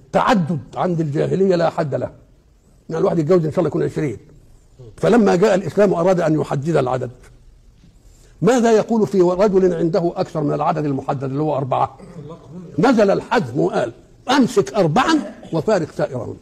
تعدد عند الجاهليه لا حد له يعني الواحد يتجوز ان شاء الله يكون 20 فلما جاء الاسلام اراد ان يحدد العدد ماذا يقول في رجل عنده اكثر من العدد المحدد اللي هو اربعه نزل الحزم وقال امسك اربعا وفارق سائرهم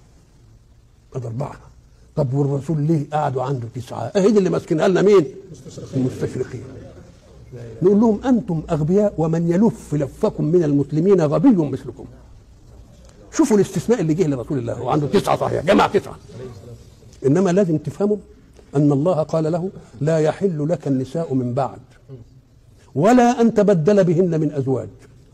هذا اربعه طب والرسول ليه قعدوا عنده تسعه اهي دي اللي ماسكينها لنا مين المستشرقين نقول لهم انتم اغبياء ومن يلف لفكم من المسلمين غبي مثلكم شوفوا الاستثناء اللي جه لرسول الله هو عنده تسعه صحيح جمع تسعه انما لازم تفهموا ان الله قال له لا يحل لك النساء من بعد ولا ان تبدل بهن من ازواج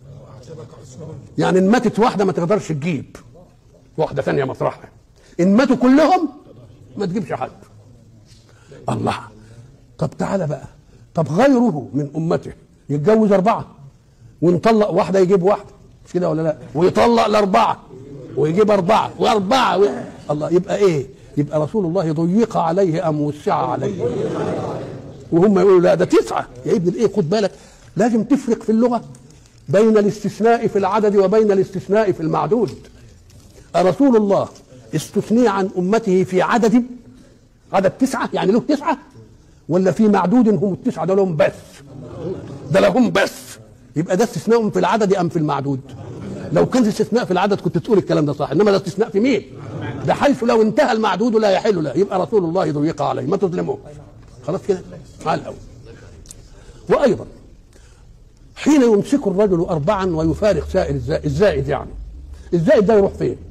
يعني ان ماتت واحده ما تقدرش تجيب واحده ثانيه مطرحها ان ماتوا كلهم ما تجيبش حد الله طب تعالى بقى طب غيره من امته يتجوز اربعه ونطلق واحده يجيب واحده مش كده ولا لا ويطلق الاربعه ويجيب اربعه واربعه و... الله يبقى ايه يبقى رسول الله ضيق عليه ام وسع عليه وهم يقولوا لا ده تسعه يا ابن الايه خد بالك لازم تفرق في اللغه بين الاستثناء في العدد وبين الاستثناء في المعدود رسول الله استثني عن امته في عدد عدد تسعه يعني له تسعه ولا في معدود هم التسعه ده لهم بس ده لهم بس يبقى ده استثناء في العدد ام في المعدود لو كان استثناء في العدد كنت تقول الكلام ده صح انما ده استثناء في مين ده حيث لو انتهى المعدود لا يحل له يبقى رسول الله ضيق عليه ما تظلموه خلاص كده على الاول وايضا حين يمسك الرجل اربعا ويفارق سائر الزائد, الزائد يعني الزائد ده يروح فين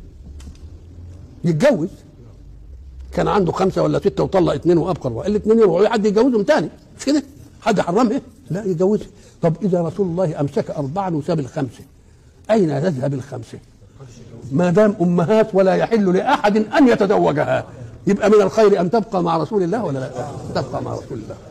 يتجوز كان عنده خمسه ولا سته وطلق اثنين وابقى اربعه الاثنين يروحوا حد يتجوزهم تاني مش كده حد حرمها لا يتجوزها طب اذا رسول الله امسك اربعا وساب الخمسه اين تذهب الخمسه ما دام امهات ولا يحل لاحد ان يتزوجها يبقى من الخير ان تبقى مع رسول الله ولا لا تبقى مع رسول الله